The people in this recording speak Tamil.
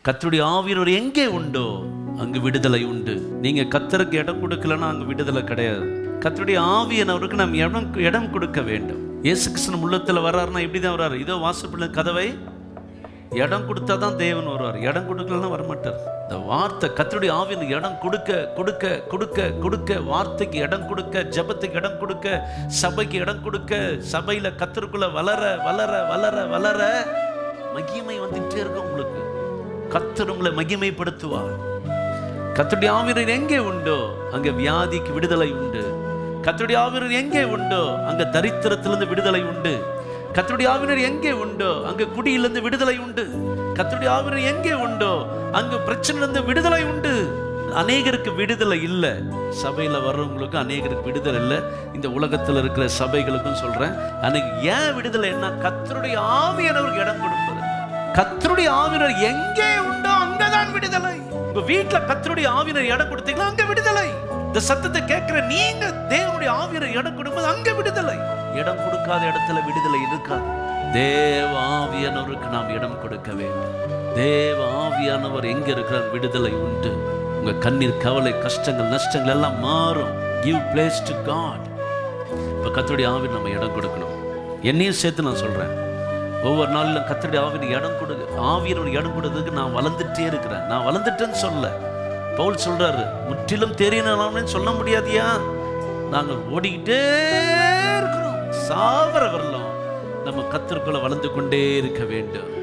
கத்தருடைய ஆவியனர் எங்கே உண்டோ அங்கு விடுதலை உண்டு நீங்க கத்தருக்கு இடம் கொடுக்கலன்னா அங்கு விடுதலை கிடையாது கத்தருடைய ஆவியனவருக்கு நாம் இடம் இடம் கொடுக்க வேண்டும் இயேசு கிருஷ்ணன் உள்ளத்துல வர்றாருன்னா இப்படி தான் வர்றாரு இதோ வாசப்பிள்ள கதவை இடம் கொடுத்தா தான் தேவன் வருவார் இடம் கொடுக்கலன்னா வரமாட்டார் இந்த வார்த்தை கத்தருடைய ஆவியின் இடம் கொடுக்க கொடுக்க கொடுக்க கொடுக்க வார்த்தைக்கு இடம் கொடுக்க ஜெபத்துக்கு இடம் கொடுக்க சபைக்கு இடம் கொடுக்க சபையில கத்தருக்குள்ள வளர வளர வளர வளர மகிமை வந்துட்டே இருக்கும் உங்களுக்கு கத்தர் உங்களை மகிமைப்படுத்துவார் கத்தருடைய ஆவியர் எங்கே உண்டோ அங்க வியாதிக்கு விடுதலை உண்டு கத்தருடைய ஆவியர் எங்கே உண்டோ அங்க தரித்திரத்திலிருந்து விடுதலை உண்டு கத்தருடைய ஆவியர் எங்கே உண்டோ அங்க குடியிலிருந்து விடுதலை உண்டு கத்தருடைய ஆவியர் எங்கே உண்டோ அங்க பிரச்சனையிலிருந்து விடுதலை உண்டு அநேகருக்கு விடுதலை இல்லை சபையில வர்றவங்களுக்கு அநேகருக்கு விடுதலை இல்லை இந்த உலகத்துல இருக்கிற சபைகளுக்கும் சொல்றேன் அன்னைக்கு ஏன் விடுதலை என்ன கத்தருடைய ஆவியானவருக்கு இடம் கொடுப்பது கத்தருடைய ஆவினர் எங்கே உண்டோ அங்கதான் விடுதலை உங்க வீட்டுல கத்தருடைய ஆவினர் இடம் கொடுத்தீங்களா அங்க விடுதலை இந்த சத்தத்தை கேட்கிற நீங்க தேவனுடைய ஆவியரை இடம் கொடுக்கும்போது அங்க விடுதலை இடம் கொடுக்காத இடத்துல விடுதலை இருக்காது தேவ ஆவியானவருக்கு நாம் இடம் கொடுக்க வேண்டும் தேவ ஆவியானவர் எங்க இருக்கிறார் விடுதலை உண்டு உங்க கண்ணீர் கவலை கஷ்டங்கள் நஷ்டங்கள் எல்லாம் மாறும் கிவ் பிளேஸ் டு காட் இப்போ கத்தருடைய ஆவி நம்ம இடம் கொடுக்கணும் என்னையும் சேர்த்து நான் சொல்றேன் ஒவ்வொரு நாளிலும் கத்தருடைய ஆவின் இடம் கொடு ஆவியனோட இடம் கொடுத்ததுக்கு நான் வளர்ந்துட்டே இருக்கிறேன் நான் வளர்ந்துட்டேன்னு சொல்ல பவுல் சொல்றாரு முற்றிலும் தெரியணும்னு சொல்ல முடியாதியா நாங்கள் ஓடிக்கிட்டே இருக்கிறோம் சாவர வரலாம் நம்ம கத்தருக்குள்ள வளர்ந்து கொண்டே இருக்க வேண்டும்